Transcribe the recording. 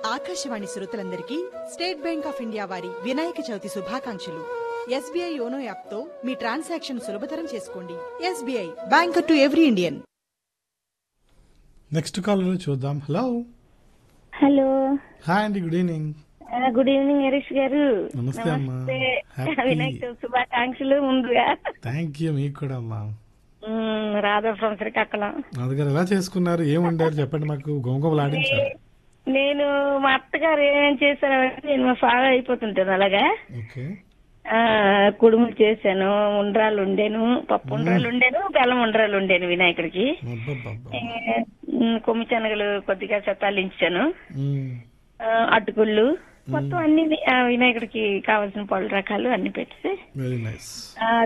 ఆకాశవాణి శ్రోతలందరికీ state bank of India వారి వినాయక చవితి శుభాకాంక్షలు ఎస్బీఐ యోనో యాప్తో మీ ట్రాన్సాక్షన్ సులభతరం చేసుకోండి SBI bank to every Indian next caller చూద్దాం హలో హలో హాయ్ అండి గుడ్ ఈవినింగ్ ఆ, గుడ్ ఈవినింగ్ హరీష్ గారు నమస్తే అమ్మా. హ్యాపీ- వినాయక చవితి శుభాకాంక్షలు ముందుగా థ్యాంక్ యూ మీకు కూడా అమ్మా మ్, రాధా ఫ్రమ్ శ్రీకాకుళం నాన్నగారు ఎలా చేసుకున్నారు ఏం వండారు చెప్పండి మాకు గోంగూమలు ఆడించారు నేను మా అత్తగారు ఏం చేశానంటే నేను ఫాలో అయిపోతుంటాను అలాగా ఓకే ఆ, కుడుములు చేశాను ఉండ్రాలు ఉండేను పప్పు ఉండ్రాలు ఉండేను బెల్లం ఉండ్రాలు ఉండేను వినాయకుడికి అబ్బబ్బబ్బా. ఏ, మ్, కొమ్మి శనగలు కొద్దిగా సతాలించాను మ్మ్. ఆ, అటుకుళ్ళు మొత్తం అన్ని వి- ఆ, వినాయకుడికి కావాల్సిన పళ్ళు రకాలు అన్ని పెట్టి వెరీ నైస్ ఆ,